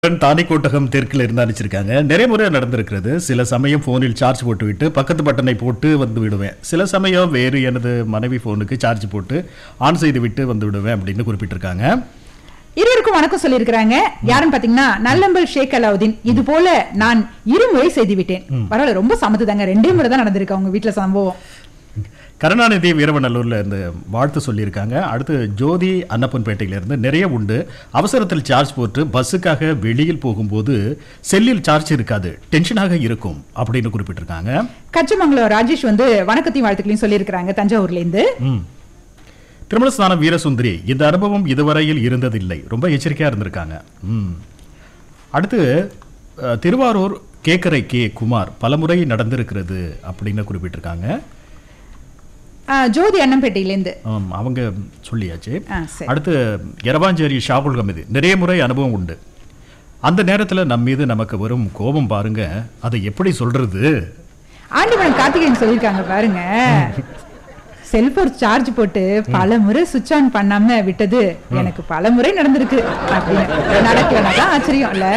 தானி கோட்டகம் தெற்கில் இருந்து அனுப்பிச்சிருக்காங்க நிறைய முறை நடந்திருக்கிறது சில சமயம் போனில் சார்ஜ் போட்டு விட்டு பக்கத்து பட்டனை போட்டு வந்து விடுவேன் சில சமயம் வேறு எனது மனைவி போனுக்கு சார்ஜ் போட்டு ஆன் செய்து விட்டு வந்து விடுவேன் அப்படின்னு குறிப்பிட்டிருக்காங்க இருவருக்கும் வணக்கம் சொல்லியிருக்கிறாங்க யாருன்னு பாத்தீங்கன்னா நல்லம்பல் ஷேக் அலாவுதீன் இது போல நான் இருமுறை செய்து விட்டேன் பரவாயில்ல ரொம்ப சமத்துதாங்க ரெண்டே முறை தான் நடந்திருக்கு அவங்க வீட்டுல சம்பவம் கருணாநிதி வீரவநல்லூர்ல இருந்து வாழ்த்து சொல்லியிருக்காங்க அடுத்து ஜோதி அன்னப்பன்பேட்டையில இருந்து நிறைய உண்டு அவசரத்தில் சார்ஜ் போட்டு பஸ்ஸுக்காக வெளியில் போகும்போது செல்லில் சார்ஜ் இருக்காது டென்ஷனாக இருக்கும் அப்படின்னு குறிப்பிட்டிருக்காங்க கச்சமங்கலம் ராஜேஷ் வந்து வணக்கத்தையும் வாழ்த்துக்களையும் சொல்லியிருக்கிறாங்க தஞ்சாவூர்ல இருந்து ம். திருமணஸ்தானம் வீரசுந்தரி இந்த அனுபவம் இதுவரையில் இருந்ததில்லை ரொம்ப எச்சரிக்கையா இருந்திருக்காங்க ம். அடுத்து அஹ், திருவாரூர் கேக்கரை கே குமார் பலமுறை நடந்திருக்கிறது அப்படின்னு குறிப்பிட்டிருக்காங்க ஆ, ஜோதி அண்ணம்பேட்டையில இருந்து ஆம், அவங்க சொல்லியாச்சு ஆ, சரி. அடுத்து எரவாஞ்சேரி ஷாகுல் ஹமீது நிறைய முறை அனுபவம் உண்டு அந்த நேரத்துல நம்ம மீது நமக்கு வரும் கோபம் பாருங்க அதை எப்படி சொல்றது ஆண்டிமணம் கார்த்திகேயன் சொல்லியிருக்காங்க பாருங்க செல்போன் சார்ஜ் போட்டு பல முறை சுவிட்ச் ஆன் பண்ணாம விட்டது எனக்கு பல முறை நடந்திருக்கு அப்படின்னு நடக்கலன்னா தான் ஆச்சரியம் இல்ல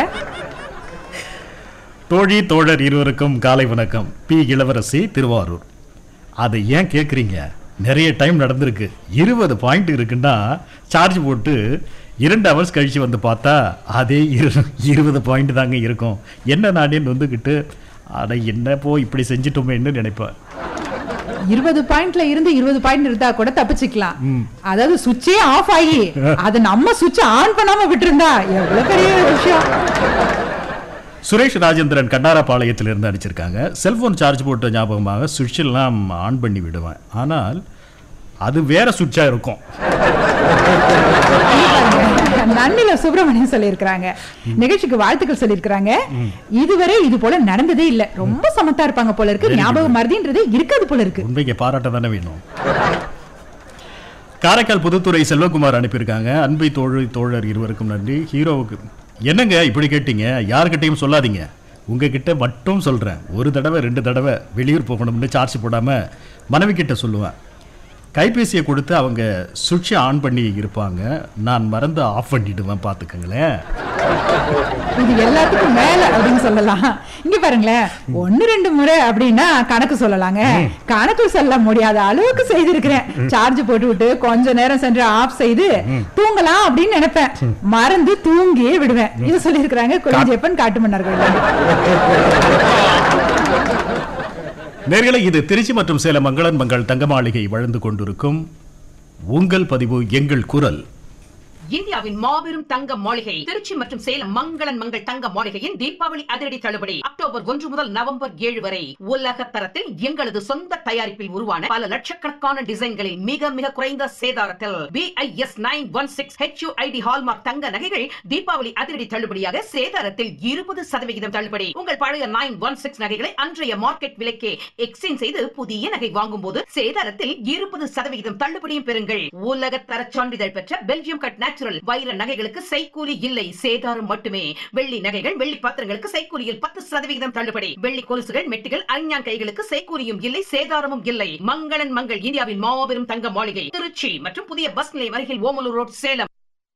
தோழி தோழர் இருவருக்கும் காலை வணக்கம் பி இளவரசி திருவாரூர் அதை ஏன் கேட்குறீங்க நிறைய டைம் நடந்திருக்கு இருபது பாயிண்ட் இருக்குன்னா சார்ஜ் போட்டு இரண்டு ஹவர்ஸ் கழிச்சு வந்து பார்த்தா அதே இரு இருபது பாயிண்ட் தாங்க இருக்கும் என்ன நாடேன்னு வந்துக்கிட்டு அட என்ன போ இப்படி செஞ்சிட்டோமேன்னு நினைப்பேன் இருபது பாயிண்ட்ல இருந்து இருபது பாயிண்ட் இருந்தா கூட தப்பிச்சுக்கலாம் அதாவது சுவிட்சே ஆஃப் ஆகி அது நம்ம சுவிட்ச் ஆன் பண்ணாம விட்டிருந்தா எவ்வளவு பெரிய விஷயம் சுரேஷ் ராஜேந்திரன் கண்ணாரப்பாளையத்தில் இருந்து அடிச்சிருக்காங்க செல்போன் சார்ஜ் போட்ட ஞாபகமாக சுவிட்ச் எல்லாம் ஆன் பண்ணி விடுவேன் ஆனால் அது வேற சுவிட்சாக இருக்கும் நன்னில சுப்பிரமணியம் சொல்லியிருக்கிறாங்க நிகழ்ச்சிக்கு வாழ்த்துக்கள் சொல்லியிருக்கிறாங்க இதுவரை இது போல நடந்ததே இல்ல ரொம்ப சமத்தா இருப்பாங்க போல இருக்கு ஞாபகம் மருதின்றது இருக்காது போல இருக்கு உண்மைக்கு பாராட்ட தானே வேணும் காரைக்கால் புதுத்துறை செல்வகுமார் அனுப்பியிருக்காங்க அன்பை தோழி தோழர் இருவருக்கும் நன்றி ஹீரோவுக்கு என்னங்க இப்படி கேட்டீங்க யார்கிட்டயும் சொல்லாதீங்க உங்ககிட்ட மட்டும் சொல்றேன் ஒரு தடவை ரெண்டு தடவை வெளியூர் போகணும்னு சார்ஜ் போடாம மனைவி கிட்ட சொல்லுவேன் கைபேசியை கொடுத்து அவங்க சுவிட்சை ஆன் பண்ணி இருப்பாங்க நான் மறந்து ஆஃப் பண்ணிடுவேன் பார்த்துக்கங்களேன் இது எல்லாத்துக்கும் மேல அப்படின்னு சொல்லலாம் இங்க பாருங்களேன் ஒன்னு ரெண்டு முறை அப்படின்னா கணக்கு சொல்லலாங்க கணக்கு சொல்ல முடியாத அளவுக்கு செய்திருக்கிறேன் சார்ஜ் போட்டு விட்டு கொஞ்ச நேரம் சென்று ஆஃப் செய்து தூங்கலாம் அப்படின்னு நினைப்பேன் மறந்து தூங்கியே விடுவேன் இது சொல்லியிருக்கிறாங்க கொலிஜெப்பன் காட்டு மன்னர்கள் நேர்களை இது திருச்சி மற்றும் சேலம் மங்களன் மங்கள் தங்க மாளிகை வழந்து கொண்டிருக்கும் உங்கள் பதிவு எங்கள் குரல் இந்தியாவின் மாபெரும் தங்க மாளிகை திருச்சி மற்றும் சேலம் மங்களன் மங்கள் தங்க மாளிகையின் தீபாவளி அதிரடி தள்ளுபடி அக்டோபர் ஒன்று முதல் நவம்பர் ஏழு வரை உலக தரத்தில் எங்களது சொந்த தயாரிப்பில் உருவான பல லட்சக்கணக்கான டிசைன்களில் மிக மிக குறைந்த சேதாரத்தில் BIS nine one six HUID hallmark தங்க நகைகள் தீபாவளி அதிரடி தள்ளுபடியாக சேதாரத்தில் இருபது சதவிகிதம் தள்ளுபடி உங்கள் பழைய நைன் ஒன் சிக்ஸ் நகைகளை அன்றைய மார்க்கெட் விலைக்கே எக்ஸ்சேஞ்ச் செய்து புதிய நகை வாங்கும் போது சேதாரத்தில் இருபது சதவிகிதம் தள்ளுபடியும் பெறுங்கள் உலக தர சான்றிதழ் பெற்ற பெல்ஜியம் கட் நேச்சுரல் வைர நகைகளுக்கு செய்கூலி இல்லை சேதாரம் மட்டுமே வெள்ளி நகைகள் வெள்ளி பாத்திரங்களுக்கு செய்கூலியில் பத்து சதவிகிதம் தள்ளுபடி வெள்ளி கொலுசுகள் மெட்டிகள் அரிஞான் கைகளுக்கு செய்கூலியும் இல்லை சேதாரமும் இல்லை மங்களன் மங்கள் இந்தியாவின் மாபெரும் தங்க மாளிகை திருச்சி மற்றும் புதிய பஸ் நிலையம் அருகில் ஓமலூர் ரோட் சேலம்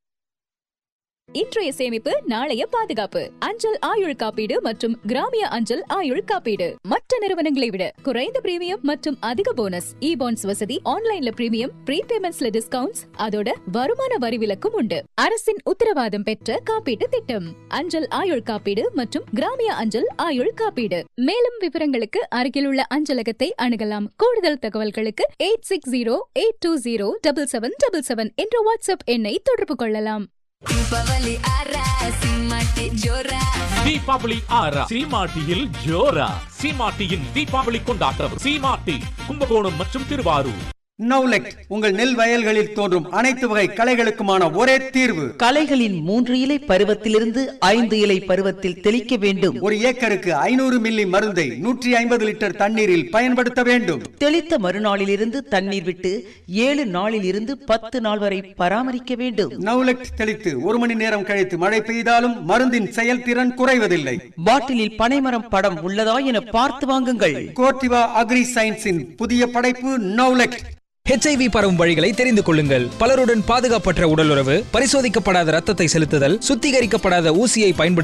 இன்றைய சேமிப்பு நாளைய பாதுகாப்பு அஞ்சல் ஆயுள் காப்பீடு மற்றும் கிராமிய அஞ்சல் ஆயுள் காப்பீடு மற்ற நிறுவனங்களை விட குறைந்த பிரீமியம் மற்றும் அதிக போனஸ் இ பாண்ட்ஸ் வசதி ஆன்லைன்ல பிரீமியம் ப்ரீபேமெண்ட்ஸ்ல டிஸ்கவுண்ட்ஸ் அதோட வருமான வரி விலக்கும் உண்டு அரசின் உத்தரவாதம் பெற்ற காப்பீட்டு திட்டம் அஞ்சல் ஆயுள் காப்பீடு மற்றும் கிராமிய அஞ்சல் ஆயுள் காப்பீடு மேலும் விவரங்களுக்கு அருகிலுள்ள அஞ்சலகத்தை அணுகலாம் கூடுதல் தகவல்களுக்கு eight six zero eight two zero double seven double seven என்ற வாட்ஸ்அப் எண்ணை தொடர்பு கொள்ளலாம் ದೀಪಾವಳಿ ಆರ ಸಿಂಹಕ್ಕೆ ಜೋರ தீபாவளி ஆறா சீமாட்டியில் ஜோரா சீமாட்டியின் தீபாவளி கொண்டாட்டம் சீமாட்டி கும்பகோணம் மற்றும் திருவாரூர் நவுலெக் உங்கள் நெல் வயல்களில் தோன்றும் அனைத்து வகை களைகளுக்குமான ஒரே தீர்வு களைகளின் மூன்று இலை பருவத்திலிருந்து ஐந்து இலை பருவத்தில் தெளிக்க வேண்டும் ஒரு ஏக்கருக்கு ஐநூறு மில்லி மருந்தை நூற்றி ஐம்பது லிட்டர் தண்ணீரில் பயன்படுத்த வேண்டும் தெளித்த மறுநாளிலிருந்து தண்ணீர் விட்டு ஏழு நாளில் இருந்து பத்து நாள் வரை பராமரிக்க வேண்டும் நவுலெக் தெளித்து ஒரு மணி நேரம் கழித்து மழை பெய்தாலும் மருந்தின் செயல்திறன் குறைவதில்லை பாட்டிலில் பனைமரம் படம் உள்ளதா என பார்த்து வாங்குங்கள் கோர்டிவா அக்ரி சயின்ஸின் புதிய படைப்பு நவுலெக் ஹெச்ஐவி பரவும் வழிகளை தெரிந்து கொள்ளுங்கள் பலருடன் பாதுகாப்பற்ற உடலுறவு பரிசோதிக்கப்படாத ரத்தத்தை செலுத்துதல் சுத்திகரிக்கப்படாத ஊசியை பயன்படுத்த